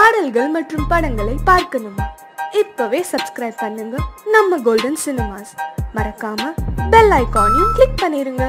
பாடல்கள் மற்றும் படங்களை பார்க்கணுமா இப்பவே சப்ஸ்கிரைப் பண்ணுங்க நம்ம கோல்டன் சினிமாஸ் மறக்காம பெல் ஐகானையும் கிளிக் பண்ணிருங்க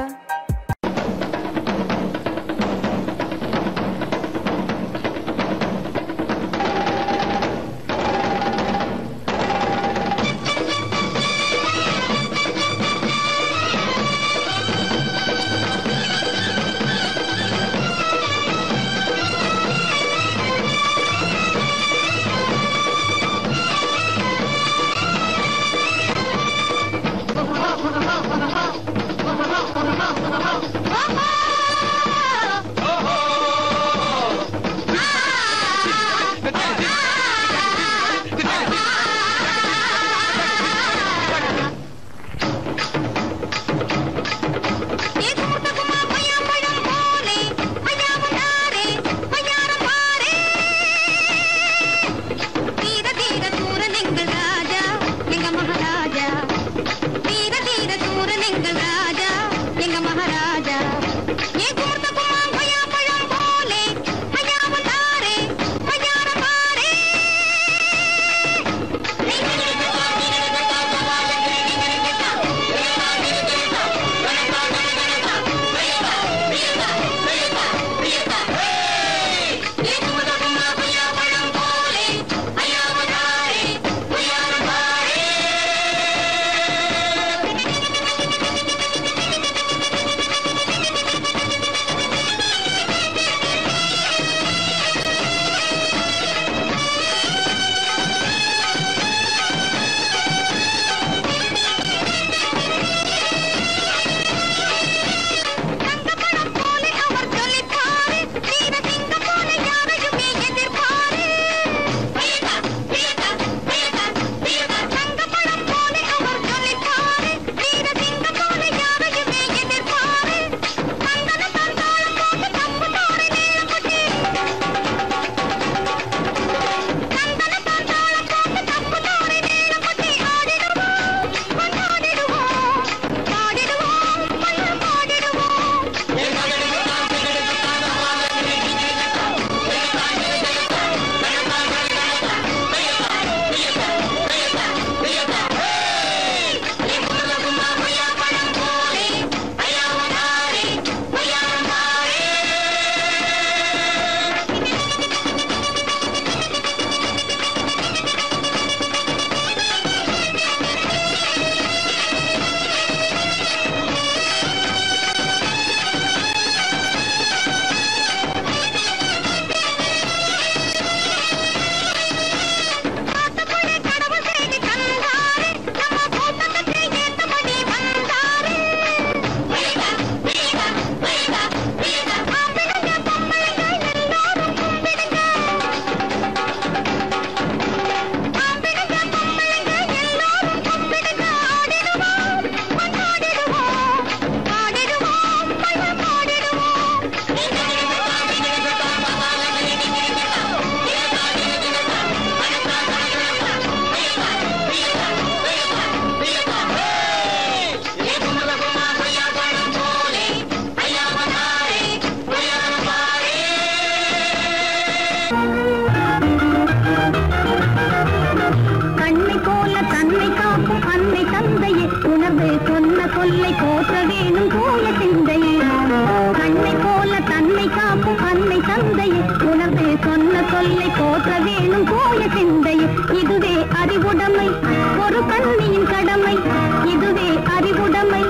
கண்ணை போல தன்னை காக்கும் அன்னை தந்தையே உணர்வு சொன்ன சொல்லை போற்ற வேணும் போல சிந்தையே கண்ணை போல தன்னை காக்கும் அன்னை தந்தையே உணர்வு சொன்ன சொல்லை போற்ற வேணும் போல சிந்தையே இதுவே அறிவுடைமை ஒரு கண்ணியின் கடமை இதுவே அறிவுடைமை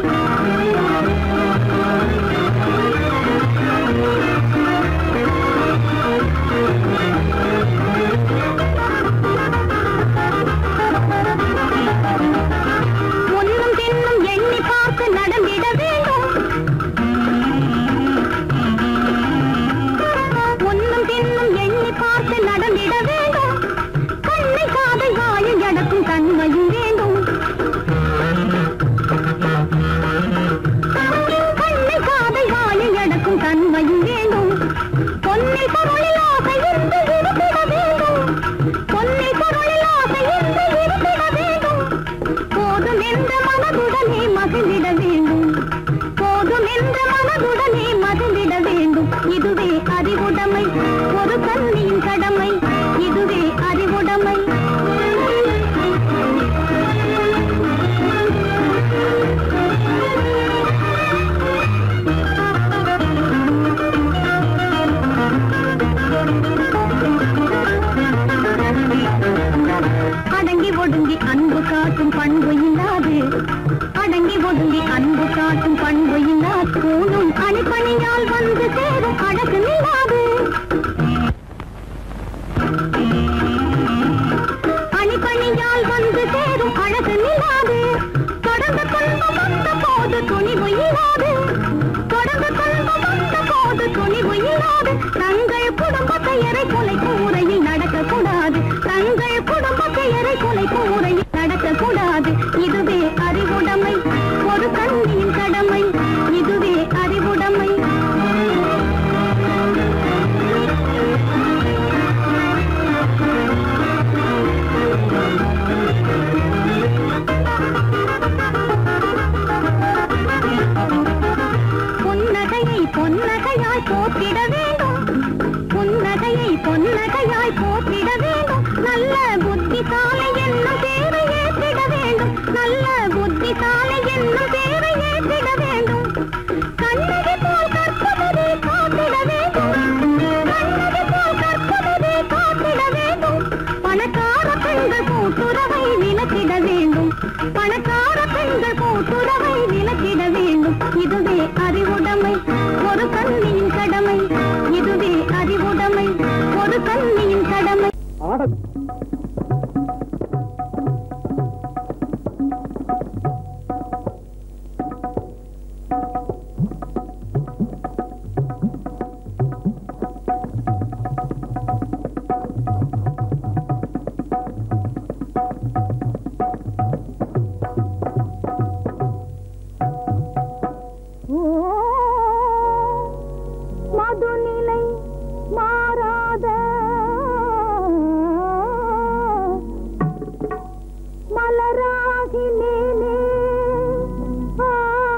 முன்னும் பின்னும் எண்ணி பார்த்து நடந்திட வேண்டும் முன்னும் பின்னும் எண்ணி பார்த்து நடந்திட வேண்டும் கண்ணை காதை வாயை அடக்கும் தன்மையும் காட்டும் பண்பு இல்லாது அடங்கி ஒதுங்கி அன்பு காட்டும் பண்பு இல்லாது கூணும் அணிப்பணியால் வந்து சேரும் அழகு நில்லாது அணிப்பணியால் வந்து சேரும் அழகு நில்லாது தொடர்ந்து துன்பம் வந்த போது துணிவு இல்லாது தொடர்ந்து துன்பம் வந்த போது துணிவு இல்லாது தங்கள் குடும்ப பெயரை கொலை கூரையில் நடக்கக்கூடாது தங்கள் குடும்ப பெயரை கொலை கூரையில் நடக்கக்கூடாது இதுவே அறிவுடைமை ஒரு கண்ணியின் கடமை இதுவே அறிவுடைமை புன்னகையை பொன்னகையாய் போற்றிட வேண்டும் புன்னகையை பொன்னகையாய் போற்றிட வேண்டும் நல்ல புத்திசாலை என்னும் பேரை ஏற்றிட வேண்டும் நல்ல புத்திசாலை என்னும் பேரை ஏற்றிட வேண்டும் கண்ணகி போல் கற்பவரே காத்திட வேண்டும் கண்ணகி போல் கற்பவரே காத்திட வேண்டும் பணக்கார பெண்கள் கூட்டுறவை விலக்கிட வேண்டும் பணக்கார பெண்கள் கூட்டுறவை விலக்கிட வேண்டும் இதுவே அறிவுடைமை ஒரு கண்ணியின் கடமை இதுவே அறிவுடைமை ஒரு கண்ணியின் கடமை ஓ மதுநிலை மாறாத மலராகினேனே ஆ,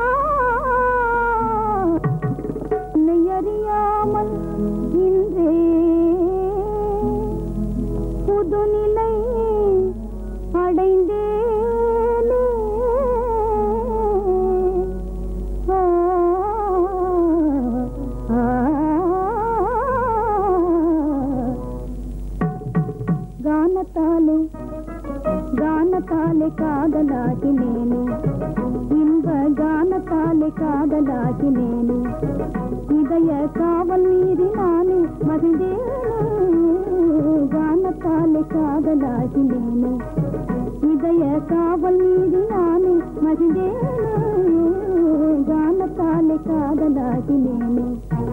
உன்னை அறியாமல் இன்றே புதுநிலை அடைந்தேனே ஆ, ஆ, గానతాలే గానతాలే కాదలాకి నేను இன்ப கானத்தாலே காதலாகி நேனே இதய காவல் மீறி நானே மகிழ்ந்தேனே கானத்தாலே காதலாகி நேனே இதய காவல் மீறி நானே மகிழ்ந்தேனே கானத்தாலே காதலாகி நேனே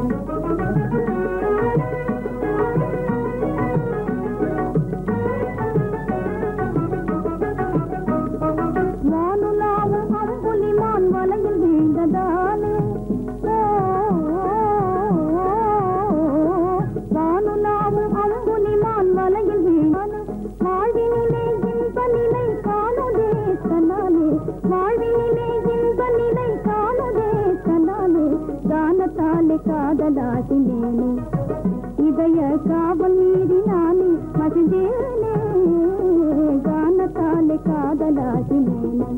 வானுலாவும் அம்புலிமான் வலையில் வீழ்ந்ததாலே ஓ, வானுலாவும் அம்புலிமான் வலையில் வீழ்ந்தாலே வாழ்வினிலே இன்ப நிலை காணுதே தன்னாலே வாழ்வினிலே இன்ப நிலை காணுதே தன்னாலே கானத்தாலே காதலாகினேனே இதய காவல் மீறி நானே மகிழ்ந்தேனே கானத்தாலே காதலாகினேனே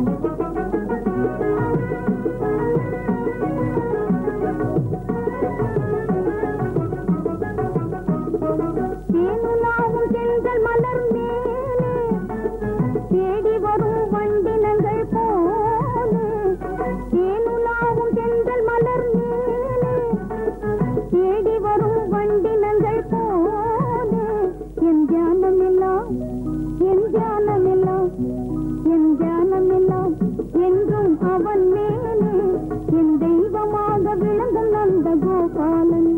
தேனுலாவும் செங்கல் மலர் மேலே தேடி வரும் வண்டினங்கள் போலே தேனுலாவும் செங்கல் மலர் மேலே தேடி வரும் வண்டினங்கள் போலே என் தியானமெல்லாம் என் தியானமெல்லாம் என் தியானமெல்லாம் என்றும் அவன் மேலே என் தெய்வமாக விளங்கும் நந்த கோபாலன்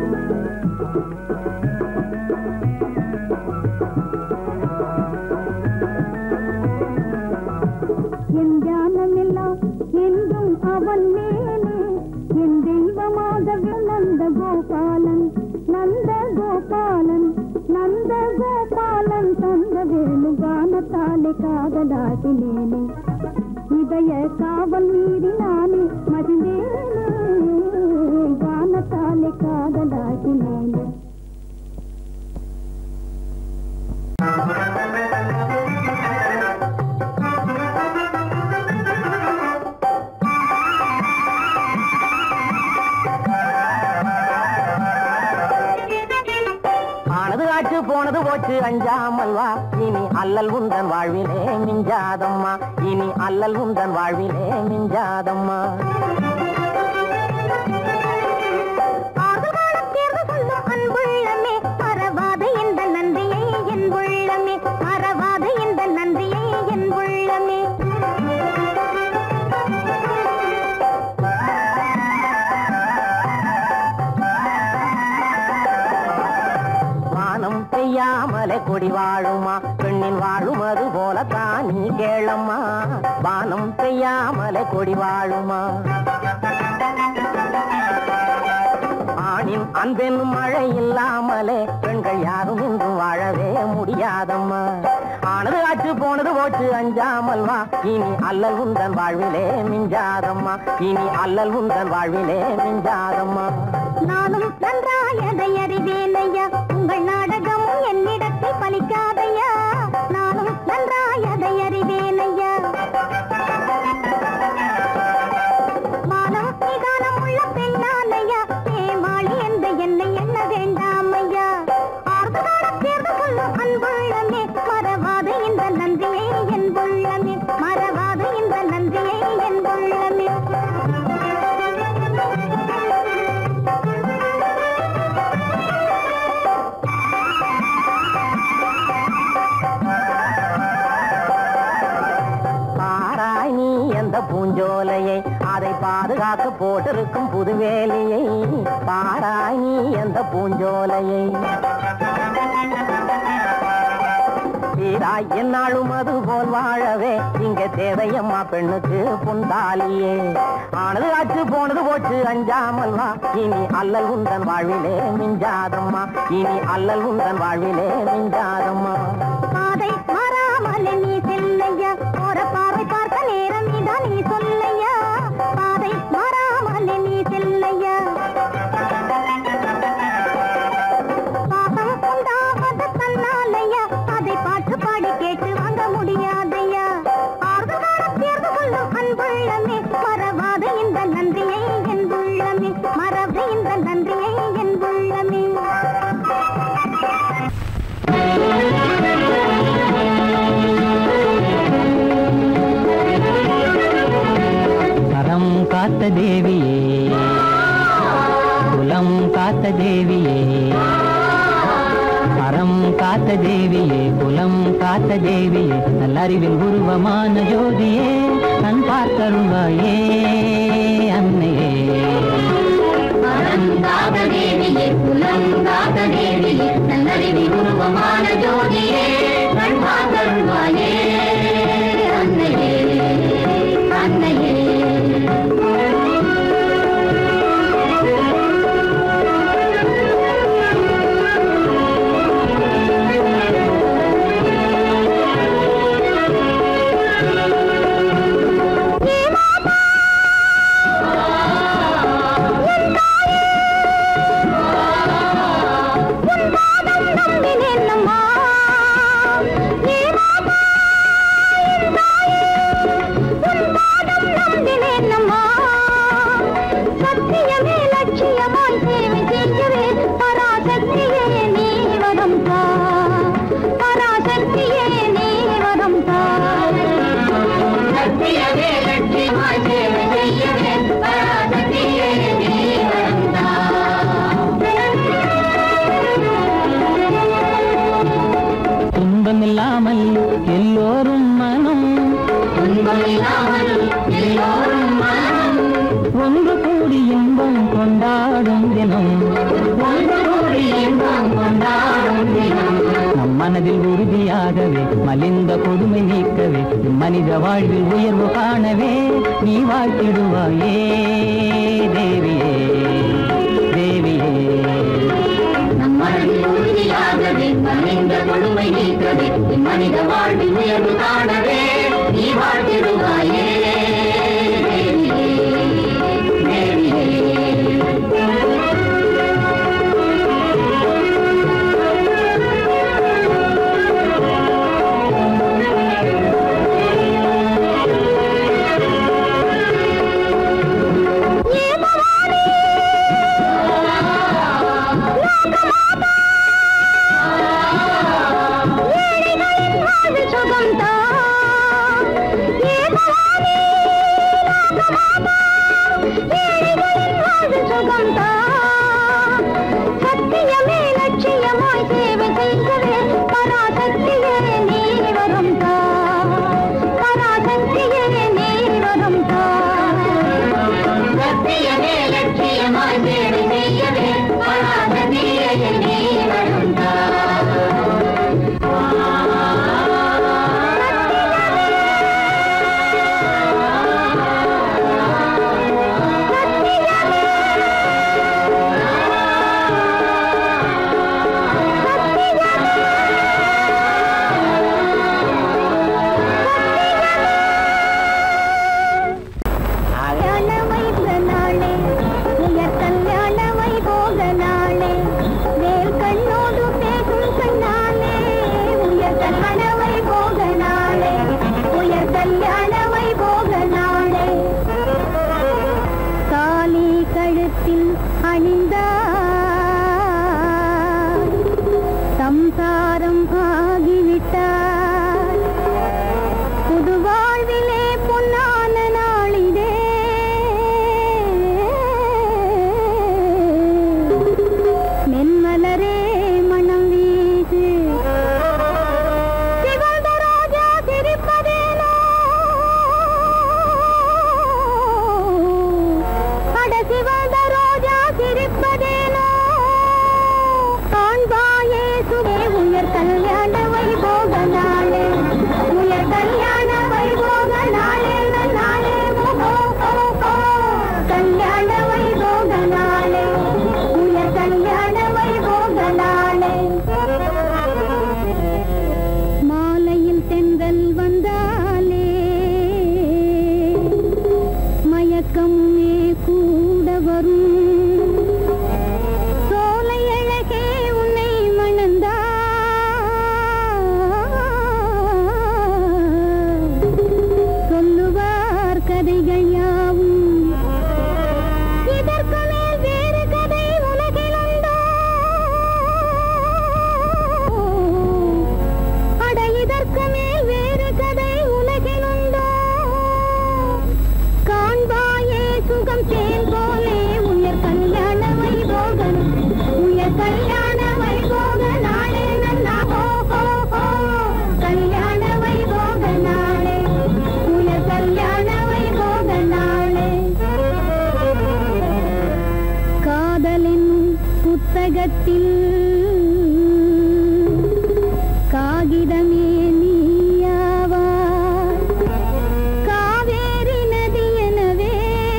என் தியானமெல்லாம் என்றும் அவன் மேலே என் தெய்வமாக நந்த கோபாலன் நந்த கோபாலன் நந்த கோபாலன் தந்த வேணு கானத்தாலே காதலாகினேனே இதய காவல் மீறி நானே மகிழ்ந்தேனே கானத்தாலே காதலாகினேனே ஆனது ஆச்சு போனது போச்சு அஞ்சாமல் வா இனி அல்லல் உந்தன் வாழ்விலே மிஞ்சாதம்மா இனி அல்லல் உந்தன் வாழ்விலே மிஞ்சாதம்மா ஆறுகாலம் தேர்வு சொல்லும் அன்புள்ளமே மறவாத இந்த நன்றியை என் உள்ளமே மறவாத இந்த நன்றியை என் உள்ளமே வானம் பெய்யாமலே கொடி வாழுமா பெண்ணின் வாழும் அது போலத்தான் நீ கேளம்மா வானம் பெய்யாமலே கொடி வாழுமா ஆணின் அன்பெனும் மழை இல்லாமலே பெண்கள் யாரும் இன்றும் வாழவே முடியாதம்மா ஆனது ஆச்சு போனது போச்சு அஞ்சாமல் வா இனி அல்லல் உந்தன் வாழ்விலே மிஞ்சாதம்மா இனி அல்லல் உந்தன் வாழ்விலே மிஞ்சாதம்மா நானும் நன்றாயதை அறிவேனையா உங்கள் நாடகமும் என்னிடத்தில் பலிக்காதையா நானும் நன்றாயதை அறிவேனையா மானம் நிதானம் உள்ள பெண்ணானையா ஏமாளி என்ற என்னை எண்ண வேண்டாமையா ஆர்வகாலம் தேர்ந்து கொள்ளும் அன்புள்ளமே மறவாத இந்த நன்றியை என் உள்ளமே மறவாத இந்த நன்றியை என் உள்ளமே பாராய் நீ எந்த பூஞ்சோலையை அதை பாதுகாக்க போட்டிருக்கும் புதுவேலியை பாராய் நீ எந்த பூஞ்சோலையை சீராய் என்னாலும் அது போல் வாழவே இங்க தேவையம்மா பெண்ணுக்கு புந்தாலியே ஆனது ஆச்சு போனது போச்சு அஞ்சாமல் வா இனி அல்லல் உந்தன் வாழ்விலே மிஞ்சாதம்மா இனி அல்லல் உந்தன் வாழ்விலே மிஞ்சாதம்மா பாதை மாறாமல் நீ செல்லையா போற பார்வை பார்த்த நேரம் இதான் நீ சொல்லையா பாதை மாறாமல் நீ செல்லையா பாசம் உண்டாவது தன்னாலையா அதை பாட்டு பாடி கேட்டு வாங்க முடியாதையா ஆர்வகாலம் தேர்ந்து கொள்ளும் அன்புள்ளமே மறவாத இந்த நன்றியை என் உள்ளமே மறவாத இந்த நன்றியை என் உள்ளமே கரம் காத்த தேவியே குலம் காத்த தேவியே அறம் காத்த தேவியே குலம் காத்த தேவியே நல்லறிவில் உருவமான ஜோதியே கண் பார்த்தருள்வாயே அன்னையே அலங்காத தேவியே புலங்காத தேவியே நல்லறிவி உருவமான ஜோதியே கண்பாதருள்வாயே அன்னையே அன்னையே நம்பினேனம்மா ஏ மாமா என் தாயே உன் பாதம் நம்பினேனம்மா சத்தியமே லட்சியமாய் சேவை செய்யவே பராசக்தியே நீ வரம் தா பராசக்தியே நீ வரம் தா சத்தியமே லட்சியமாய் சேவை செய்யவே பராசக்தியே நீ துன்பமில்லாமல் எல்லோரும் மனம் துன்பமில்லாமல் எல்லோரும் மனம் ஒன்று கூடி இன்பம் கொண்டாடும் தினம் ஒன்று கூடி இன்பம் கொண்டாடும் தினம் நம் மனதில் உறுதியாகவே மலிந்த கொடுமை நீக்கவே மனித வாழ்வில் உயர்வு காணவே நீ வாழ்த்திடுவாயே தேவியே தேவியே நம் மனதில் உறுதியாகவே மனித கொடுமை நீக்கவே மனித வாழ்வில் உயர்வு காணவே நீ வாழ்த்திடுவாயே தேவியே, தேவியே. ஏ பவானி அவதாரம் ஆகிவிட்டார் புது வாழ்விலே பொன்னான நாளிலே மென்மலரே மனம் வீசு சிவந்த ராஜா சிரிப்பதேனோ அட சிவந்த ரோஜா சிரிப்பதேனோ காண்பாயே சுவே உயர் கல்யாண வைபோக நாளே உயர் கல்யாண வைபோக நாளே நாளே ஓ, ஓ, ஓ. கல்யாண வைபோக நாளே உயர் கல்யாண வைபோக நாளே மாலையில் தென்றல் வந்தாலே மயக்கமே கூட வரும் சோலை அழகே உன்னை மணந்தா சொல்லுவார் கதைகள் யாவும் இதற்கு மேல் வேறு கதை உலகிலுண்டோ அட இதற்கு மேல் வேறு கதை உலகிலுண்டோ காண்பாயே சுகம் தேன் போலே உயர் கல்யாண வைபோகன் உயர் கல்யாண வைபோக நாளே நன்னா ஹோ ஹோ ஹோ கல்யாண வைபோக நாளே உயர் கல்யாண வைபோக நாளே காதலின் புத்தகத்தில் காகிதமே நீயாவாய் காவேரி நதி எனவே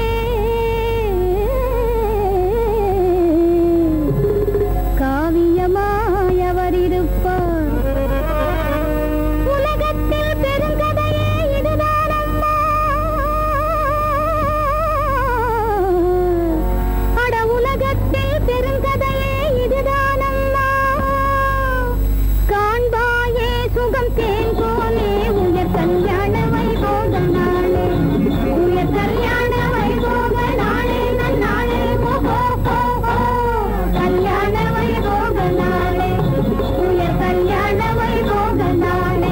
காவியமாய் அவர் இருப்பார் உலகத்தில் பெருங்கதையே இதுதானம்மா அட உலகத்தில் பெருங்கதையே இதுதானம்மா காண்பாயே சுகம் தேன் போலே உயர் கல்யாண வைபோக நாளே உயர் கல்யாண வைபோக நாளே நன்னாளே ஓ ஓ, ஓ, ஓ. கல்யாண வைபோக நாளே உயர் கல்யாண வைபோக நாளே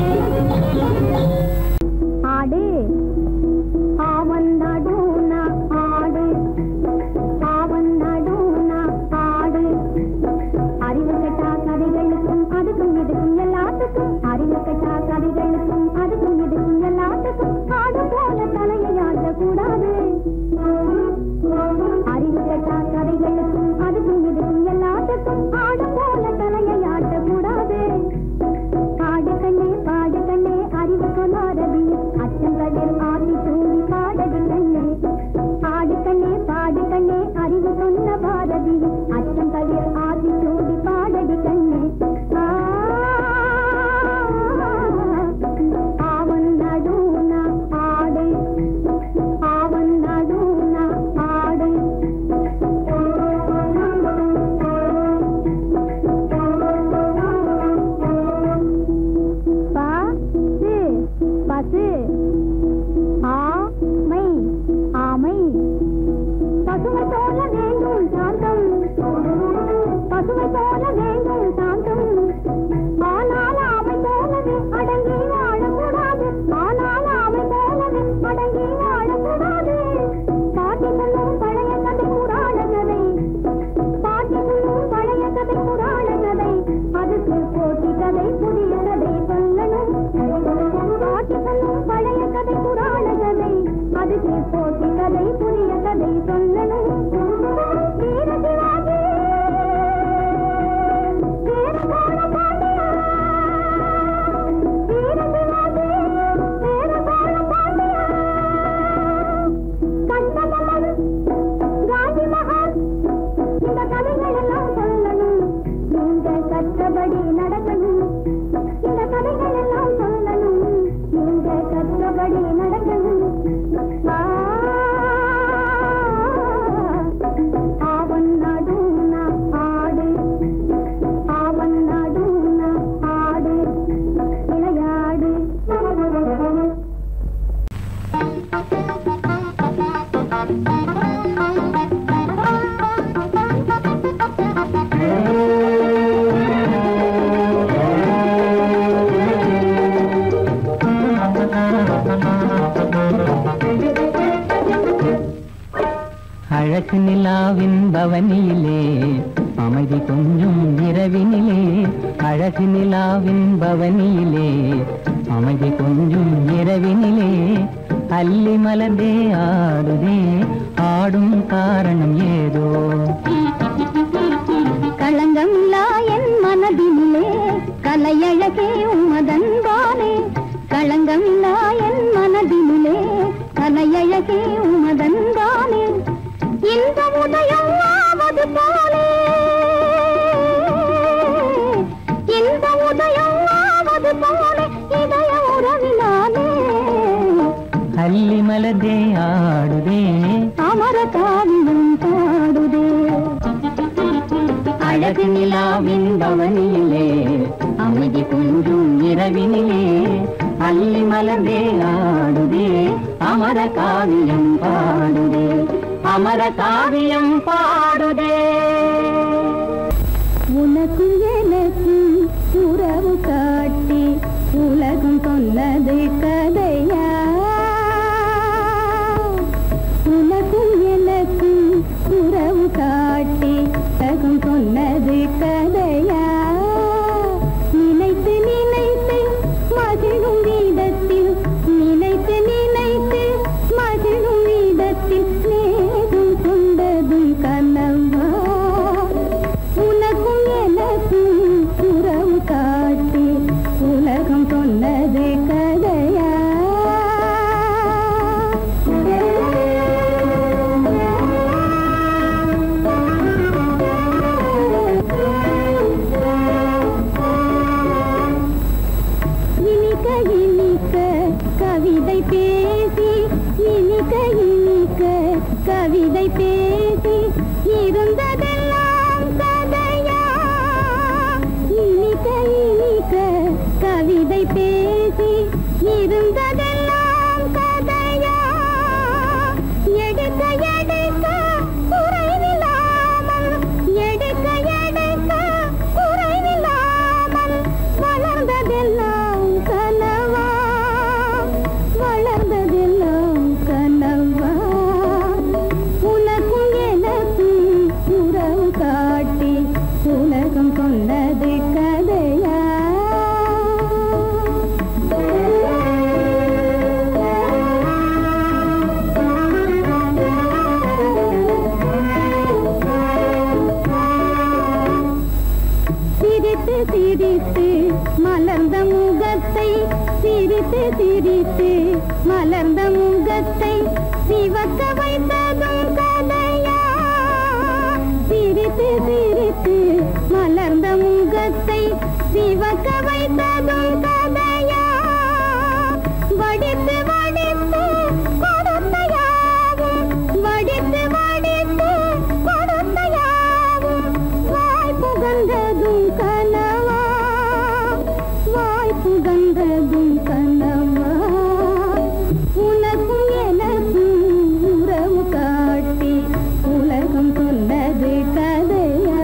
ஆடு ஆவன் நடுன ஆடு ஆவன் நடுன ஆடு அறிவு கெட்டா கதைகளுக்கும் அதுக்கும் இதுக்கும் எல்லாத்துக்கும் அறிவு கெட்டா கதைகளுக்கும் அதுக்கும் இதுக்கும் எல்லாத்துக்கும் ஆடு போல தலையை ஆட்டக்கூடாது அறிவு கெட்டா கதைகளுக்கும் அதுக்கும் இதுக்கும் எல்லாத்துக்கும் ஆடு போல தலையை ஆட்டக்கூடாது பாடு கண்ணே பாடு கண்ணே அறிவு சொன்னாரதி அச்சங்களில் ஆடி தூவி பாடடி கண்ணே பாடு கண்ணே பாடு கண்ணே அறிவு சொன்ன பாரதி அச்சங்களில் ஆடி தூவி பாடடி கண்ணே ஆ, ஆவன் நடுன ஆடு ஆவன் நடுன ஆடு பசு பசு ஆமை ஆமை பசுமை போல வேண்டும் சாந்தம் பசுமை போல வேண்டும் சாந்தம் ஆனால் ஆமை போலவே அடங்கி வாழக்கூடாது ஆனால் ஆமை போலவே அடங்கி வாழக்கூடாது பாட்டி சொல்லும் பழைய கதை புராண கதை பாட்டி சொல்லும் பழைய கதை புராண கதை அதுக்கு போட்டி கதை புதிய கதை சொல்லணும் பாட்டி சொல்லும் பழைய கதை புராண கதை அதுக்கு போட்டி கதை புதிய கதை சொல்லணும் வீர சிவாஜி வீர சோழ பாண்டியா வீர சிவாஜி வீர சோழ பாண்டியா கண்டபொம்மன் காந்தி மகான் இந்த கதைகள் எல்லாம் சொல்லணும் நீங்க கற்றபடி நடக்கணும் இந்த கதைகள் எல்லாம் சொல்லணும் நீங்க கற்றபடி நடக்கணும் ஆ, அழகு நிலாவின் பவனியிலே அமைதி கொஞ்சம் இரவினிலே அழகு நிலாவின் பவனியிலே அமைதி கொஞ்சம் இரவினிலே அல்லி மலர்ந்தே ஆடுதே ஆடும் காரணம் ஏதோ களங்கமில்லா என் மனதினிலே கலையழகே உமதன்பானே களங்கமில்லா என் மனதினிலே கலையழகே உமதன்பானே இந்த உதயம் ஆவது போலே இந்த உதயம் ஆவது போலே இதய உறவினாலே அல்லி மலர்ந்தே ஆடுதே அமர காவியம் பாடுதே அழகு நிலாவின் பவனியிலே அமைதி கொஞ்சம் இரவினிலே அல்லி மலர்ந்தே ஆடுதே அமர காவியம் பாடுதே அமர காவியம் பாடுதே உனக்கும் எனக்கும் உறவு காட்டி உலகம் சொன்னது கதையா உனக்கும் எனக்கும் உறவு காட்டி உலகம் சொன்னது கதையா நினைத்து நினைத்து மகிழும் வீதத்தில் நினைத்து நினைத்து மகிழும் வீதத்தில் நேரும் கொண்டதும் கனவா உனக்கும் எனக்கும் உறவு காட்டி உலகம் சொன்னது கதையா இனிக்க இனிக்க கவிதை பேசி இனிக்க இனிக்க கவிதை பேசி இருந்ததெல்லாம் கதையா இனிக்க இனிக்க கவிதை பேசி இருந்ததெல்லாம் கதையா எடுக்க எடுக்க குறைவில்லாமல் எடுக்க எடுக்க குறைவில்லாமல் வளர்ந்ததெல்லாம் கனவா வளர்ந்ததெல்லாம் கனவா உனக்கும் எனக்கும் உறவு காட்டி உலகம் கொண்டது கதையா சிரித்து சிரித்து மலர்ந்த முகத்தை சிரித்து சிரித்து மலர்ந்த முகத்தை சிவக்க வைத்ததும் கதையா சிரித்து சிரித்து மலர்ந்த முகத்தை சிவக்க வைத்ததும் கதையா வடித்து வடித்து கொடுத்த யாவும் வடித்து வடித்து கொடுத்த யாவும் வாய் புகழ்ந்ததும் கனவா வாய் புகழ்ந்ததும் கனவா உனக்கும் எனக்கும் உறவு காட்டி உலகம் சொன்னது கதையா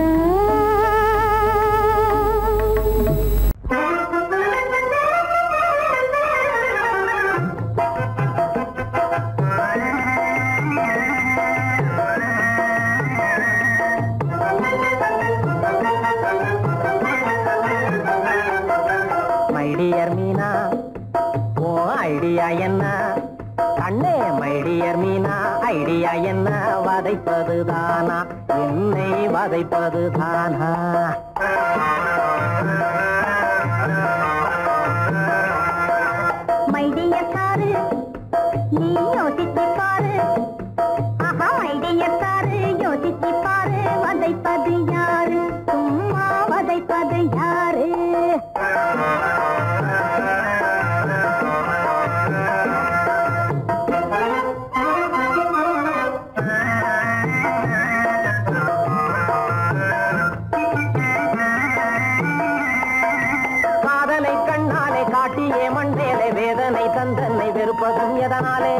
மைடியர் மீனா ஓ ஐடியா என்ன கண்ணே மைடியர் மீனா ஐடியா என்ன வதைப்பது தானா என்னை வதைப்பது தானா மைடியக்காரு நீ யோசிச்சு பாரு ஆஹா மைடியக்காரு யோசிச்சு பாரு வதைப்பது யாரு சும்மா வதைப்பது யாரு காதலை கண்ணாலே காட்டியே மண்டேலே வேதனை தந்தனை வெறுப்பதும் எதனாலே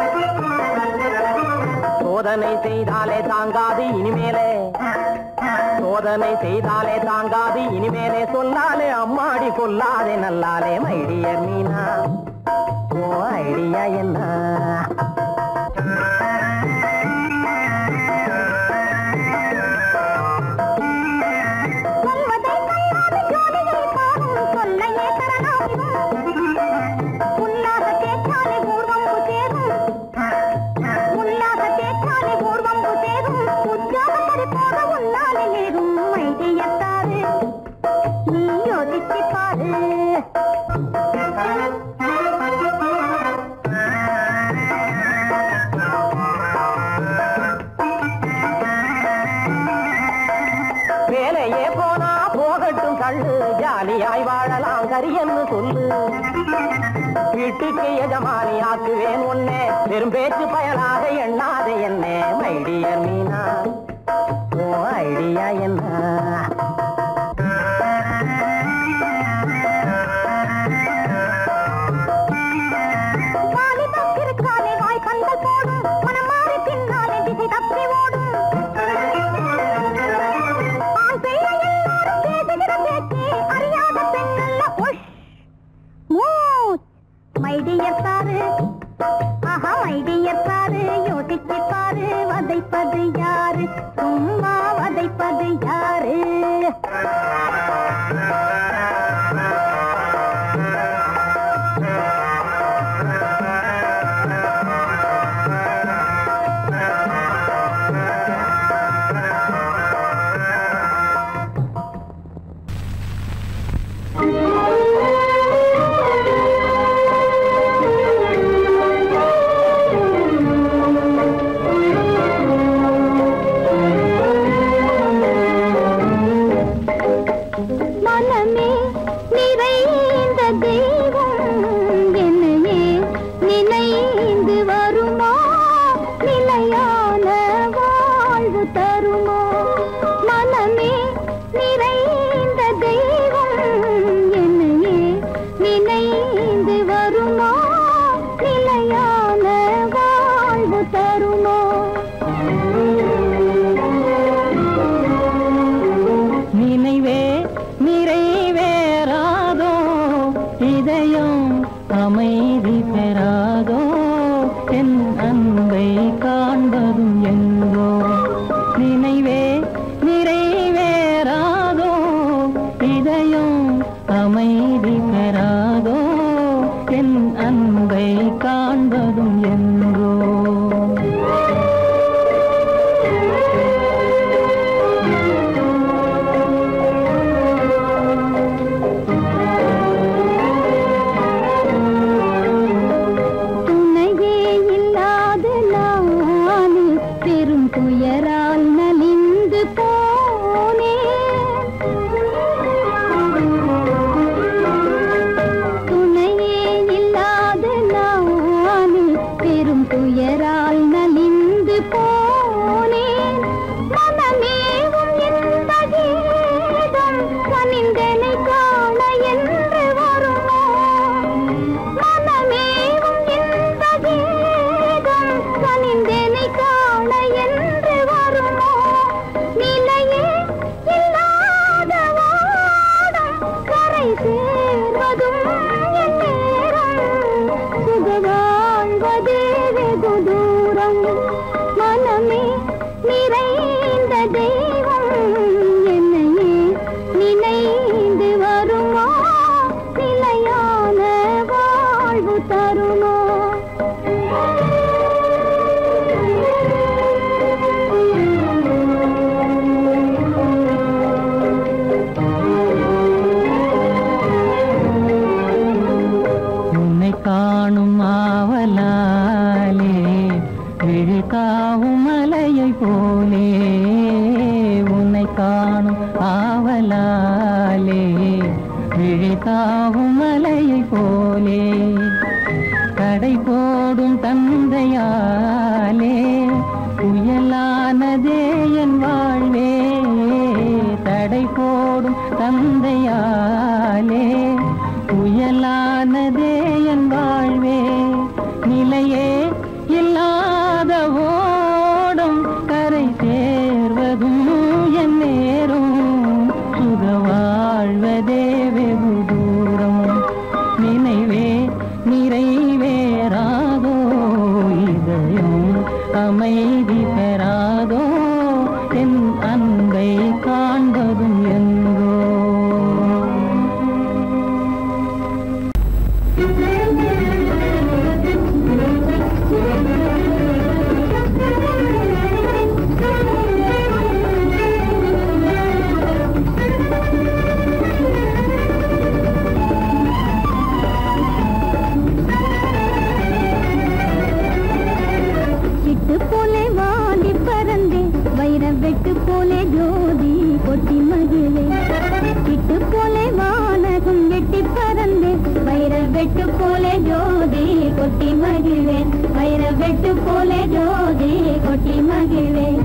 சோதனை செய்தாலே தாங்காது இனிமேலே சோதனை செய்தாலே தாங்காது இனிமேலே சொல்லாலே அம்மாடி கொல்லாதே நல்லாலே மைடியர் மீனா ஓ ஐடியா என்ன வேலையே போனா போகட்டும் கண்ணு ஜாலியாய் வாழலாம் கரியன்னு சொல்லு வீட்டுக்கு எஜமானி ஆக்குவேன் உன்னே பெரும் பேச்சு பயனாக எண்ணாத என்னே மைடியர் மீனா ஓ ஐடியா என்ன வாலிபம் இருக்காலே வாய் பந்தல் போடும் மனம் மாறி பின்னாலே திசை தப்பி ஓடும் ஆண் பிள்ளை எல்லாரும் பேசுகிற பேச்சு அறியாத பெண்ணல்ல உஷ் மூச் மைடியர் பாரு ஆஹா மைடியர் பாரு யோசிச்சு பாரு வதைப்பது யாரு சும்மா வதைப்பது யாரு மனமே நிறைந்த தெய்வம் என்னையே நினைந்து வருமா நிலையான வாழ்வு தருமா மனமே நிறைந்த தெய்வம் என்னையே நினைந்து வருமா நிலையான வாழ்வு தருமா நினைவே நிறைவேறாதோ இதயம் அமைதி பெறாதோ என் அன்பை காண்பதும் எங்கோ நினைவே நிறைவேறாதோ இதயம் அமைதி பெறாதோ என் அன்பை காண்பதும் எங்கோ துணையே இல்லாத நான் பெரும் துயரால் நலிந்து போனேன் துணையே இல்லாத நான் பெரும் துயரால் நலிந்து போனேன் மனமேவும் இந்த கீதம் கனிந்தனை காண என்று வருமோ மனமேவும் இந்த கீதம் கனிந்தனை காண என்று வருமோ நிலையே இல்லாத வாடம் கரை சேர்வதும் என் நேரம் சுக வாழ்வதே வெகு தூரம் மனமே நிறைந்த தெய்வம் என்னையே நினைந்து வருமா நிலையான வாழ்வு தருமா உன்னை காணும் ஆவலாலே விழுக்காவும் மலையை போலே உன்னை காணும் ஆவலாலே விழுக்காவும் மலையை போலே கடை போடும் தந்தையாலே புயலானதே என் வாழ்வே தடை போடும் தந்தையாலே புயலானதே என் வாழ்வே நிலையே இல்லாத ஓடும் கரை சேர்வதும் என் நேரும் சுக வாழ்வதே வெகு தூரம் நினைவே நிறைவேறாதோ இதயம் அமைதி பெறாதோ என் அன்பை காண்பதும் எங்கோ வெட்டு போல ஜோதி கொட்டி மகிழ்வேன் வைர வெட்டு போல ஜோதி கொட்டி மகிழ்வேன்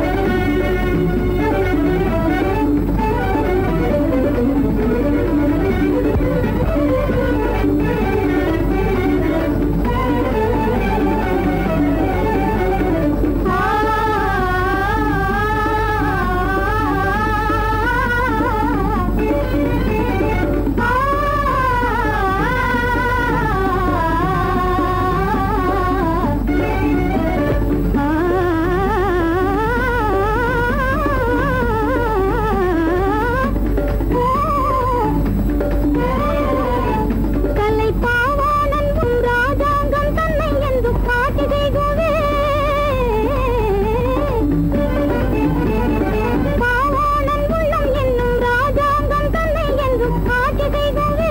கலை பாவாணன் உன் ராஜாங்கம் தன்னை என்று காட்டி செய்குவே பாவாணன் உள்ளம் என்னும் ராஜாங்கம் தன்னை என்று காட்டி செய்குவே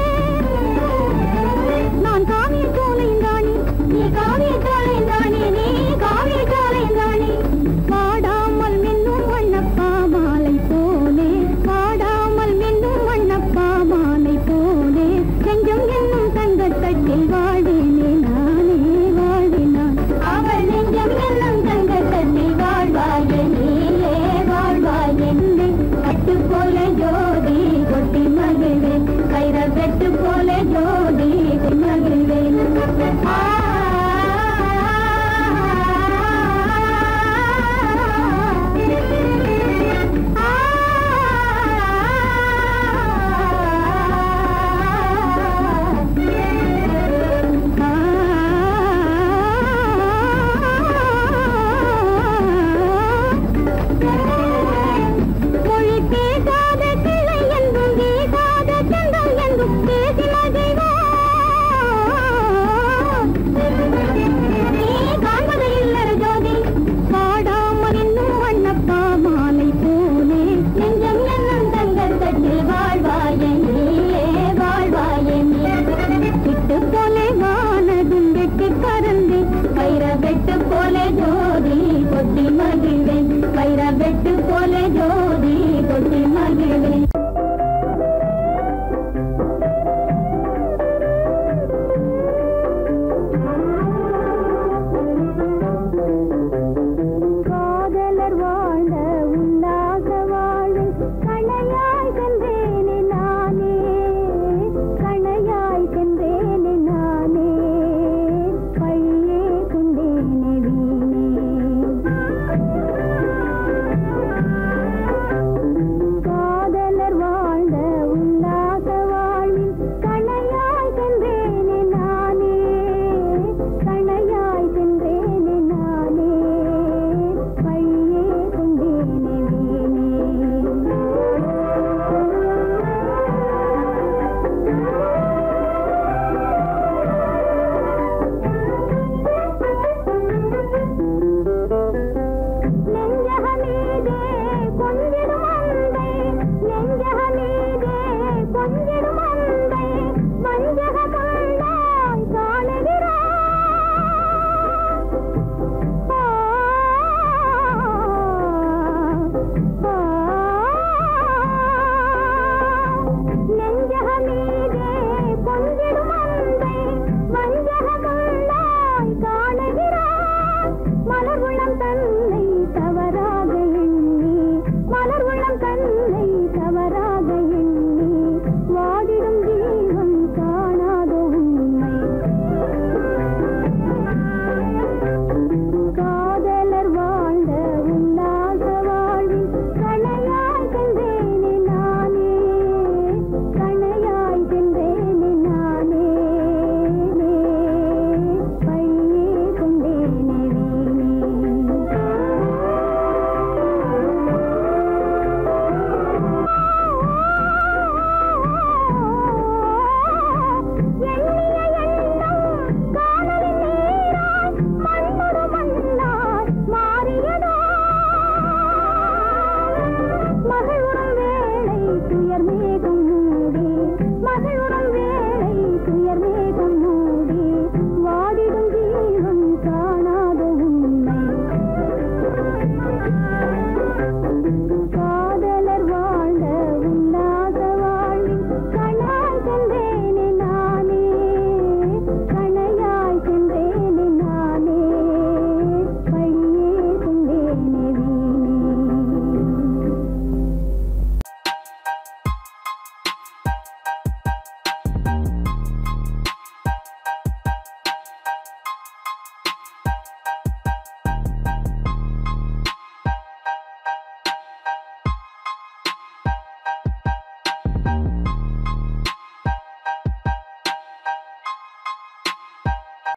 நான் காவிய சோலைந்தானி நீ காவிய சோலைந்தானி நீ காவிய சோலைந்தானி வாடாமல் மின்னும் வண்ணப்பா மாலை போலே வாடாமல் மின்னும் வண்ணப்பா மாலை போலே நெஞ்சம் என்னும் தங்கத்தட்டில் வாழ்வேனே நானே வாழ்வினான் அவள் நெஞ்சம் என்னும் தங்கத்தட்டில் வாழ்வாயே நீயே வாழ்வாய் என்னை கட்டு போல ஜோதி கொட்டி மகிழ்வேன் கைர வெட்டு போல ஜோதி கொட்டி மகிழ்வேன் ஆ